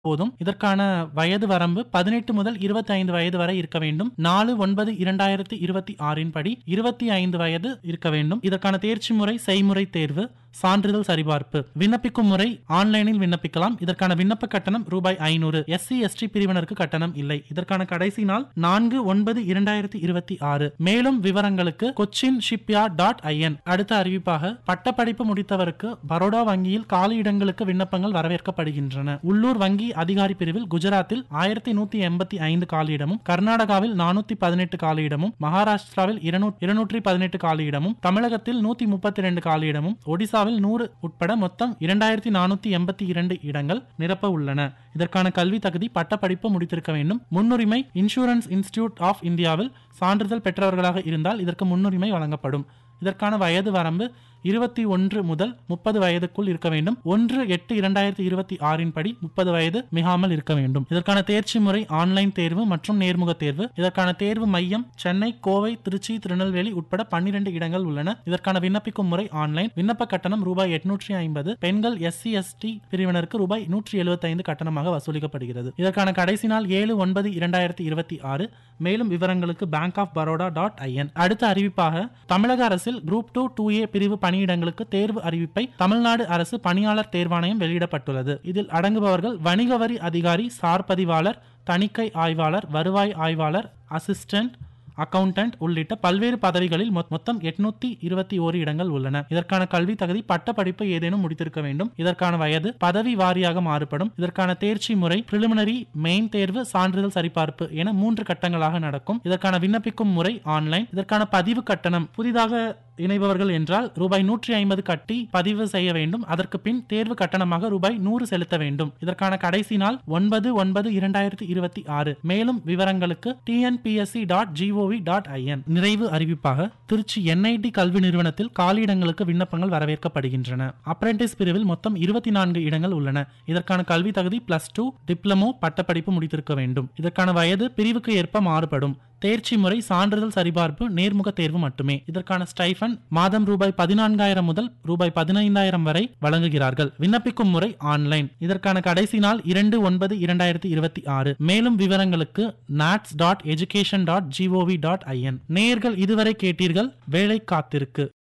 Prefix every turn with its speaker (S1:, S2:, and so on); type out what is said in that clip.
S1: போதும் இதற்கான வயது வரம்பு பதினெட்டு முதல் இருபத்தி ஐந்து வயது வரை இருக்க வேண்டும் நாலு ஒன்பது இரண்டாயிரத்தி இருபத்தி ஆறின் படி இருபத்தி ஐந்து வயது இருக்க வேண்டும் இதற்கான தேர்ச்சி முறை செய்முறை தேர்வு சான்றிதழ் சரிபார்ப்பு விண்ணப்பிக்கும் முறை ஆன்லைனில் விண்ணப்பிக்கலாம் இதற்கான விண்ணப்ப கட்டணம் ரூபாய் ஐநூறு எஸ்சி எஸ்டி பிரிவினருக்கு கட்டணம் இல்லை இதற்கான கடைசி நாள் நான்கு ஒன்பது இரண்டாயிரத்தி இருபத்தி ஆறு மேலும் விவரங்களுக்கு கொச்சின் ஷிப்யார்ட் டாட் ஐஎன் அடுத்த அறிவிப்பாக பட்டப்படிப்பு முடித்தவருக்கு பரோடா வங்கியில் காலி இடங்களுக்கு விண்ணப்பங்கள் வரவேற்கப்படுகின்றன உள்ளூர் வங்கி அதிகாரி பிரிவில் குஜராத்தில் ஆயிரத்தி நூத்தி எண்பத்தி ஐந்து காலியிடமும் கர்நாடகாவில் நானூத்தி பதினெட்டு காலியிடமும் மகாராஷ்டிராவில் இருநூற்றி பதினெட்டு காலியிடமும் தமிழகத்தில் நூத்தி முப்பத்தி ரெண்டு காலியிடமும் ஒடிசாவில் நூறு உட்பட மொத்தம் இரண்டாயிரத்தி நானூத்தி எண்பத்தி இரண்டு இடங்கள் நிரப்ப உள்ளன இதற்கான கல்வி தகுதி பட்டப்படிப்பு முடித்திருக்க வேண்டும் முன்னுரிமை இன்சூரன்ஸ் இன்ஸ்டிடியூட் ஆஃப் இந்தியாவில் சான்றிதழ் பெற்றவர்களாக இருந்தால் இதற்கு முன்னுரிமை வழங்கப்படும் இதற்கான வயது வரம்பு இருபத்தி ஒன்று முதல் முப்பது வயதுக்குள் இருக்க வேண்டும் ஒன்று எட்டு இரண்டாயிரத்தி இருபத்தி ஆறின் படி முப்பது வயது மிகாமல் இருக்க வேண்டும் இதற்கான தேர்ச்சி முறை ஆன்லைன் தேர்வு மற்றும் நேர்முக தேர்வு இதற்கான தேர்வு மையம் சென்னை கோவை திருச்சி திருநெல்வேலி உட்பட பன்னிரண்டு இடங்கள் உள்ளன இதற்கான விண்ணப்பிக்கும் முறை ஆன்லைன் விண்ணப்ப கட்டணம் ரூபாய் எட்நூற்றி ஐம்பது பெண்கள் எஸ்சி எஸ்டி பிரிவினருக்கு ரூபாய் நூற்றி எழுபத்தி ஐந்து கட்டணமாக வசூலிக்கப்படுகிறது இதற்கான கடைசி நாள் ஏழு ஒன்பது இரண்டாயிரத்தி இருபத்தி ஆறு மேலும் விவரங்களுக்கு bank of Baroda dot I N அடுத்த அறிவிப்பாக தமிழக அரசில் குரூப் டூ டூ ஏ பிரிவு பணியிடங்களுக்கு தேர்வு அறிவிப்பை தமிழ்நாடு அரசு பணியாளர் தேர்வாணையம் வெளியிடப்பட்டுள்ளது இதில் அடங்குபவர்கள் வணிக வரி அதிகாரி சார் பதிவாளர் தணிக்கை ஆய்வாளர் வருவாய் ஆய்வாளர் அசிஸ்டன்ட் அக்கவுண்டன்ட் உள்ளிட்ட பல்வேறு பதவிகளில் மொ- மொத்தம் எட்நூத்தி இருபத்தி ஓரு இடங்கள் உள்ளன இதற்கான கல்வி தகுதி பட்ட படிப்பு ஏதேனும் முடித்திருக்க வேண்டும் இதற்கான வயது பதவி வாரியாக மாறுபடும் இதற்கான தேர்ச்சி முறை பிரிலிமினரி மெயின் தேர்வு சான்றிதழ் சரிபார்ப்பு என மூன்று கட்டங்களாக நடக்கும் இதற்கான விண்ணப்பிக்கும் முறை ஆன்லைன் இதற்கான பதிவு கட்டணம் புதிதாக இணைபவர்கள் என்றால் ரூபாய் நூற்றி ஐம்பது கட்டி பதிவு செய்ய வேண்டும் அதற்கு பின் தேர்வு கட்டணமாக ரூபாய் நூறு செலுத்த வேண்டும் இதற்கான கடைசி நாள் ஒன்பது ஒன்பது இரண்டாயிரத்தி இருபத்தி ஆறு மேலும் விவரங்களுக்கு TNPSC dot G O V dot I N நிறைவு அறிவிப்பாக திருச்சி என்ஐடி கல்வி நிறுவனத்தில் காலியிடங்களுக்கு விண்ணப்பங்கள் வரவேற்கப்படுகின்றன அப்ரெண்டிஸ் பிரிவில் மொத்தம் இருபத்தி நான்கு இடங்கள் உள்ளன இதற்கான கல்வி தகுதி பிளஸ் டூ டிப்ளமோ பட்டப்படிப்பு முடித்திருக்க வேண்டும் இதற்கான வயது பிரிவுக்கு ஏற்ப மாறுபடும் தேர்ச்சி முறை சான்றிதழ் சரிபார்ப்பு நேர்முக தேர்வு மட்டுமே இதற்கான ஸ்டைஃபன் மாதம் ரூபாய் பதினான்காயிரம் முதல் ரூபாய் பதினைந்தாயிரம் வரை வழங்குகிறார்கள் விண்ணப்பிக்கும் முறை ஆன்லைன் இதற்கான கடைசி நாள் இரண்டு ஒன்பது இரண்டாயிரத்தி இருபத்தி ஆறு மேலும் விவரங்களுக்கு NATS dot education dot G O V dot I N நேயர்கள் இதுவரை கேட்டீர்கள் வேலை காத்திருக்கு